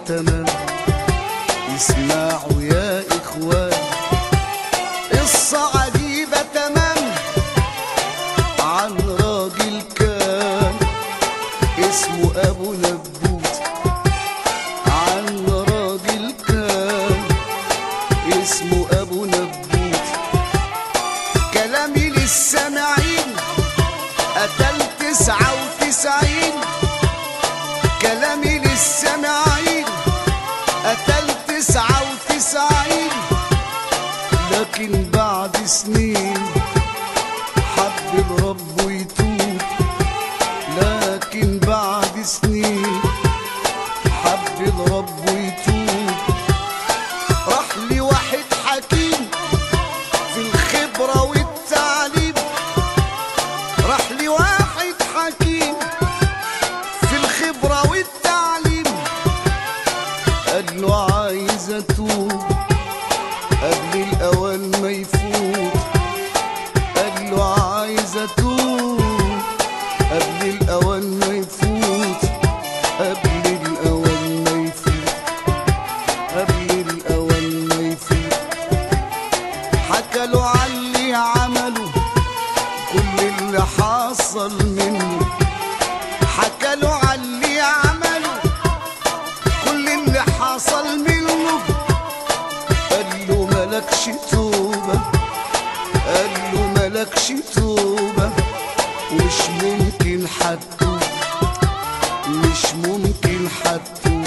تمام اسمعوا يا إخوان قصة عجيبة تمام عن راجل كان اسمه أبو نبوت عن راجل كان اسمه أبو نبوت كلامي للسامعين قتل تسعة وتسعين كلامي للسامعين قتل تسعة وتسعين لكن بعد سنين حب الرب يتوب لكن بعد سنين حب الرب يتوب راح لي واحد حكيم في الخبرة والتعليم راح لي واحد حكيم في الخبرة والتعليم قال له عايز اتوب قبل الاوان ما يفوت قال له عايز اتوب قبل الاوان ما يفوت قبل الاوان ما يفوت قبل الاوان ما يفوت حكى له عن اللي عمله كل اللي حصل منه حكى له عن اللي عمله كل اللي حصل منه قال له ملكش توبة قال له ملكش توبة مش ممكن حتوب مش ممكن حتوب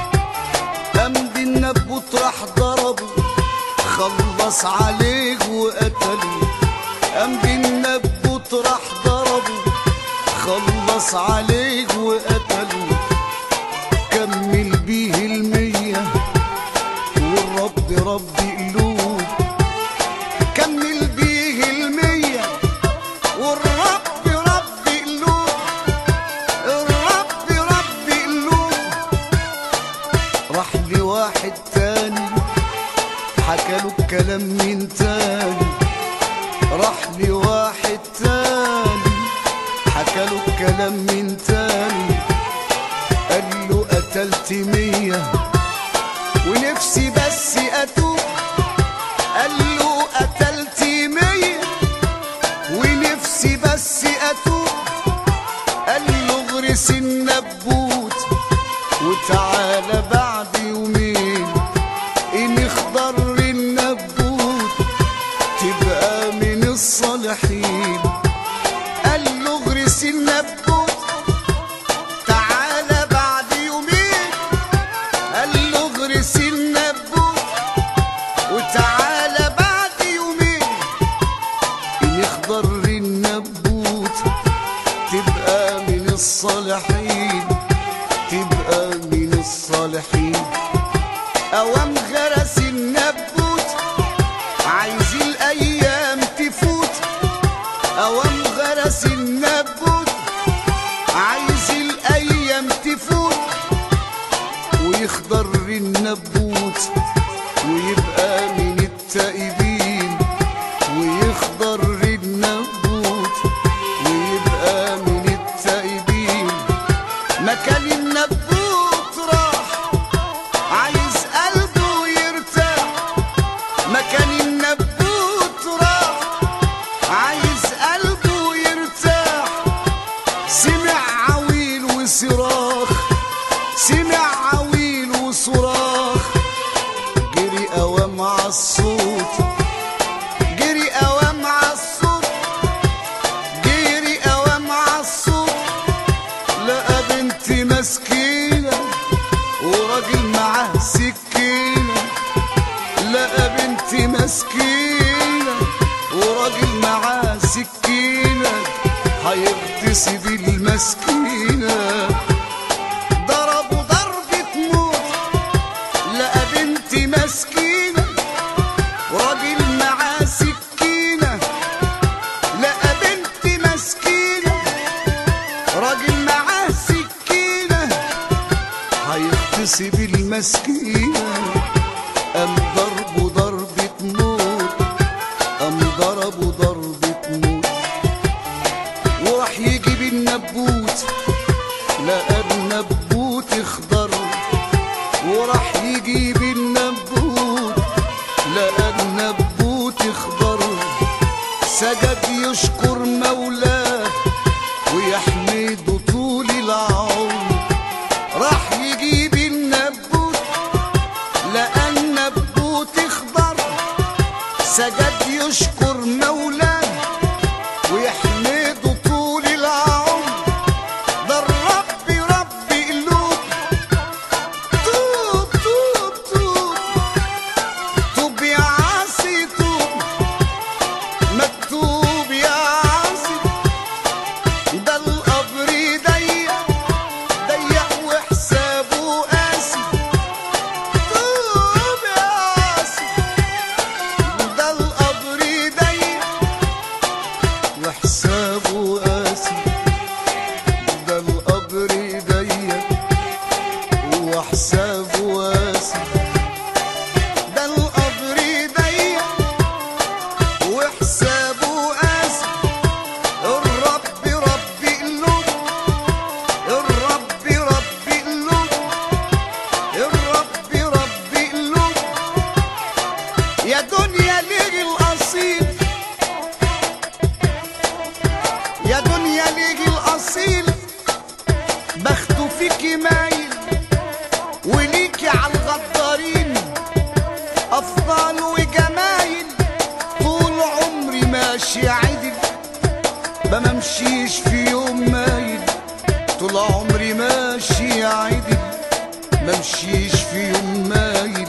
قام دي النبوت راح ضربه خلص عليه وقتله قام دي النبوت راح ضربه خلص عليه وقتله كمل بيه المية والرب رب قلوب كمل بيه المية والرب رب قلوب الرب رب قلوب راح لي واحد تاني حكى له الكلام من تاني راح لي واحد تاني حكى له الكلام من تاني قال له قتلت مية ونفسي بس اتوب قال له قتلت مية ونفسي بس اتوب قال له اغرس النبوت وتعالى بعد يومين ان اخضر النبوت تبقى من الصالحين قال له اغرس النبوت تعالى بعد يومين قال له اغرس النبوت وتعالى بعد يومين ان اخضر النبوت تبقى من الصالحين تبقى من الصالحين اوام غرس النبوت عايز الايام تفوت اوام غرس النبوت عايز الايام تفوت ويخضر النبوت ويبقى من التائبين ويخضر النبوت ويبقى من التائبين مكان النبوت راح عايز قلبه يرتاح مكان النبوت راح عايز قلبه يرتاح سمع عويل وصراخ سمع عويل وصراخ جري قوام عالصوت جري قوام عالصوت جري قوام عالصوت لقى بنت مسكينة وراجل معاه سكينة لقى بنت مسكينة وراجل معاه سكينة هيغتصب المسكينة ضربوا ضربة موت لقى بنت مسكينة وراجل معاه سكينة لقى بنت مسكينة راجل معاه سكينة هيغتصب المسكينة قام ضربه ضربة موت قام ضربه ضربة موت وراح يجيب النبوت لقى النبوت اخضر راح يجيب النبوت لقى النبوت اخضر سجد يشكر مولاه ويحمده طول العمر راح يجيب النبوت لقى النبوت اخضر سجد يشكر مولاه ويحمده طول العمر ده الرب رب قلوب توب توب توب توب يا عاصي توب مكتوب يا عاصي ده القبر ضيق ضيق وحسابه قاسي توب يا عاصي ده القبر ضيق وحسابه قاسي ده القبر ضيق وحسابه قاسي ده القبر ضيق وحسابه قاسي الرب رب قلوب الرب رب قلوب الرب رب قلوب يا دنيا ليه الأصيل يا دنيا ليه الأصيل بخته فيكي مايل وليكي على الغدارين أفضل وجمايل طول عمري ماشي عدل ما ممشيش في يوم مايل طول عمري ماشي عدل ممشيش في يوم مايل